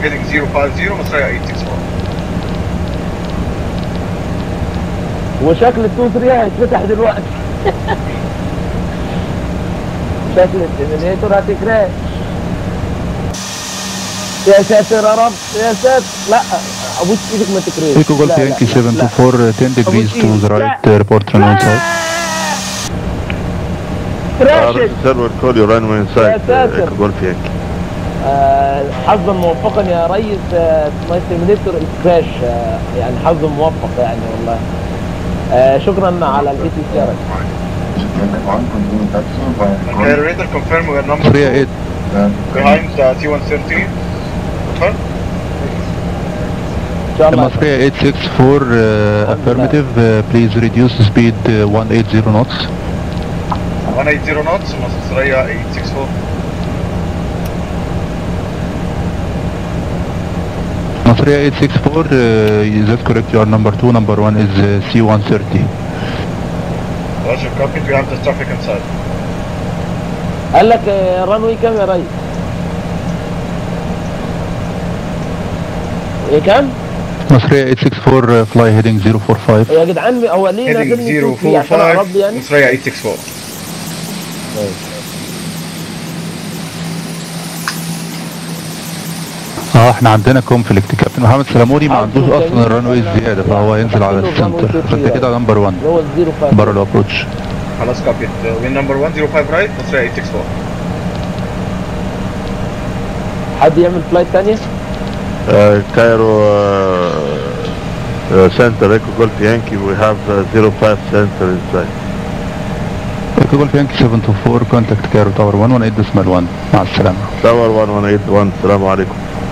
heading 050 مصرية 864 وشكل التو 3 هيتفتح دلوقتي شكل الترمينيتور هتكراش يا ساتر يا رب يا ساتر لا ابوس ايدك ما تكراش Echo Golf لا، لا، Yankee لا، لا. 724, 10 degrees to the right, uh, report runway inside. Uh, كراشت sir, we'll call you runway inside. يا ساتر. Uh, Echo Golf Yankee. آه، حظا موفقا يا ريس آه، ماي ترمينيتور كراش آه، يعني حظ موفق يعني والله آه، شكرا على الاي تي سي Okay, radar confirm we are number 38, 2 behind the T-130 confirm ان شاء الله Masria 864, uh, affirmative, uh, please reduce speed uh, 180 knots. 180 knots مصرية 864 Masria 864, uh, that's correct, you are number 2, number 1 is uh, C130. Roger, copied, we have the traffic inside قال لك رانوي كام يا ريس؟ ايه كام؟ Masria 864, uh, fly heading 045. يا جدعان هو ليه heading لازم يكون فيه عشان اقرب لي 045 يعني؟ مصرية 864 اه احنا عندنا كونفليكت كابتن محمد سلاموني ما عندوش اصلا الرانوي زياده فهو هينزل على السنتر فانت كده نمبر 1 اللي هو الزيرو فايف بره الابروتش خلاص copied uh, win number 105 right مصرية 864 حد يعمل فلايت تانية؟ Uh, Cairo uh, uh, Center, Echo Golf Yankee, we have uh, 05 Center inside. ايكو جولف يانكي 724 كونتاكت كايرو تاور 118 ديسمال 1 مع السلامه Tower 1181, السلام عليكم.